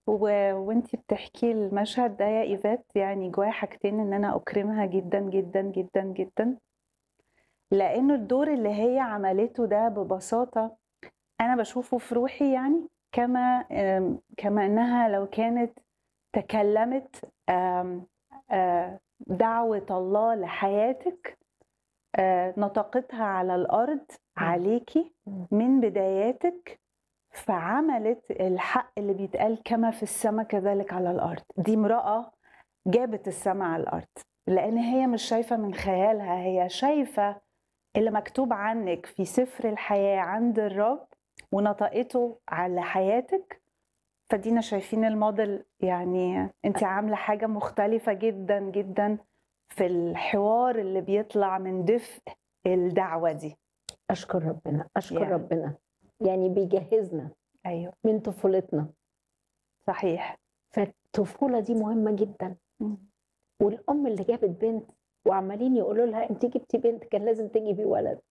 و... وانتي بتحكي المشهد ده يا ايفات يعني جوايا حاجتين ان انا اكرمها جدا جدا جدا جدا لانه الدور اللي هي عملته ده ببساطه انا بشوفه في روحي يعني كما آم، كما انها لو كانت تكلمت آم، آه، دعوه الله لحياتك آه، نطقتها على الارض عليكي من بداياتك فعملت الحق اللي بيتقال كما في السماء كذلك على الارض دي امراه جابت السماء على الارض لان هي مش شايفه من خيالها هي شايفه اللي مكتوب عنك في سفر الحياه عند الرب ونطقته على حياتك فدينا شايفين الموديل يعني انت عامله حاجه مختلفه جدا جدا في الحوار اللي بيطلع من دفء الدعوه دي اشكر ربنا اشكر يعني. ربنا يعني بيجهزنا ايوه من طفولتنا صحيح فالطفوله دي مهمه جدا مم. والام اللي جابت بنت وعمالين يقولوا لها انت جبتي بنت كان لازم تجيبي ولد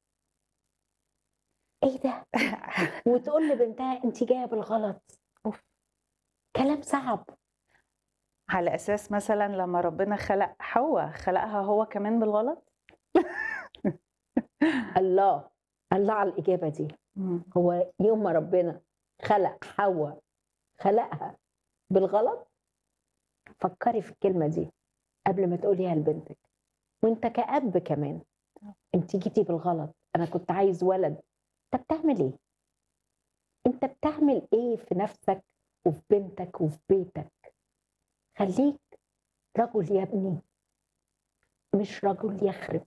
ايه ده وتقول لبنتها انت جايه بالغلط أوف. كلام صعب على اساس مثلا لما ربنا خلق حواء خلقها هو كمان بالغلط الله الله على الاجابه دي هو يوم ما ربنا خلق حواء خلقها بالغلط فكري في الكلمه دي قبل ما تقوليها لبنتك وانت كأب كمان انت جيتي بالغلط انا كنت عايز ولد انت بتعمل ايه انت بتعمل ايه في نفسك وفي بنتك وفي بيتك خليك رجل يا ابني مش رجل يخرب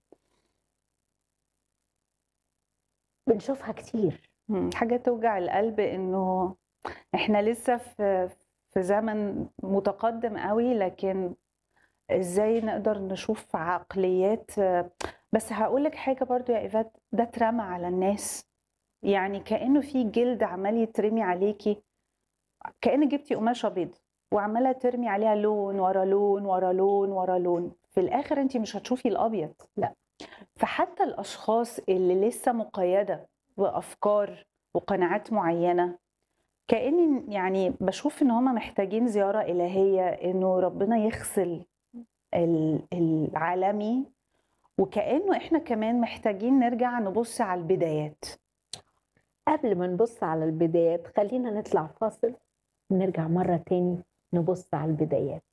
بنشوفها كتير مم. حاجه توجع القلب انه احنا لسه في في زمن متقدم قوي لكن ازاي نقدر نشوف عقليات بس هقول لك حاجه برضو يا ايفات ده اترمى على الناس يعني كانه في جلد عمال يترمي عليكي كأن جبتي قماشه بيض وعماله ترمي عليها لون ورا لون ورا لون ورا لون في الاخر انت مش هتشوفي الابيض لا. فحتى الاشخاص اللي لسه مقيده بافكار وقناعات معينه كاني يعني بشوف ان هم محتاجين زياره الهيه انه ربنا يغسل ال- العالمي وكانه احنا كمان محتاجين نرجع نبص على البدايات قبل ما نبص على البدايات خلينا نطلع فاصل ونرجع مرة تاني نبص على البدايات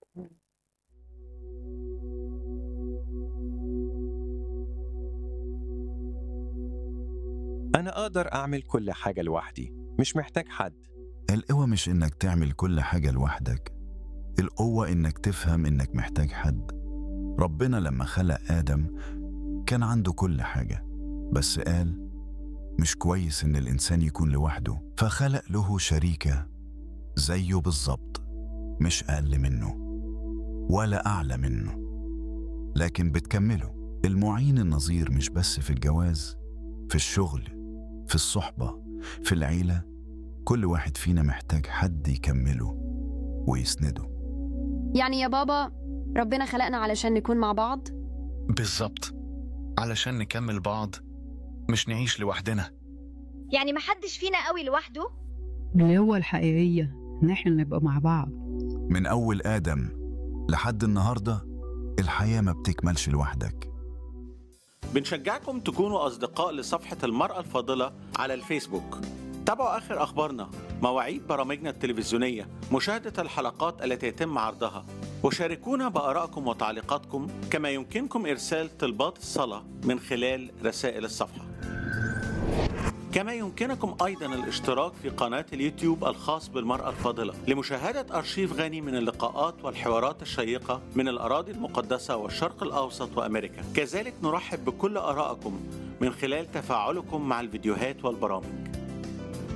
أنا أقدر أعمل كل حاجة لوحدي مش محتاج حد القوة مش إنك تعمل كل حاجة لوحدك القوة إنك تفهم إنك محتاج حد ربنا لما خلق آدم كان عنده كل حاجة بس قال مش كويس إن الإنسان يكون لوحده فخلق له شريكة زيه بالظبط مش أقل منه ولا أعلى منه لكن بتكمله المعين النظير مش بس في الجواز في الشغل في الصحبة في العيلة كل واحد فينا محتاج حد يكمله ويسنده يعني يا بابا ربنا خلقنا علشان نكون مع بعض بالظبط علشان نكمل بعض مش نعيش لوحدنا يعني محدش فينا قوي لوحده القوة الحقيقية إن إحنا نبقى مع بعض من أول آدم لحد النهاردة الحياة ما بتكملش لوحدك بنشجعكم تكونوا أصدقاء لصفحة المرأة الفاضلة على الفيسبوك تابعوا آخر أخبارنا مواعيد برامجنا التلفزيونية مشاهدة الحلقات التي يتم عرضها وشاركونا بآرائكم وتعليقاتكم كما يمكنكم إرسال طلبات الصلاة من خلال رسائل الصفحة كما يمكنكم أيضا الاشتراك في قناة اليوتيوب الخاص بالمرأة الفاضلة لمشاهدة أرشيف غني من اللقاءات والحوارات الشيقة من الأراضي المقدسة والشرق الأوسط وأمريكا كذلك نرحب بكل آرائكم من خلال تفاعلكم مع الفيديوهات والبرامج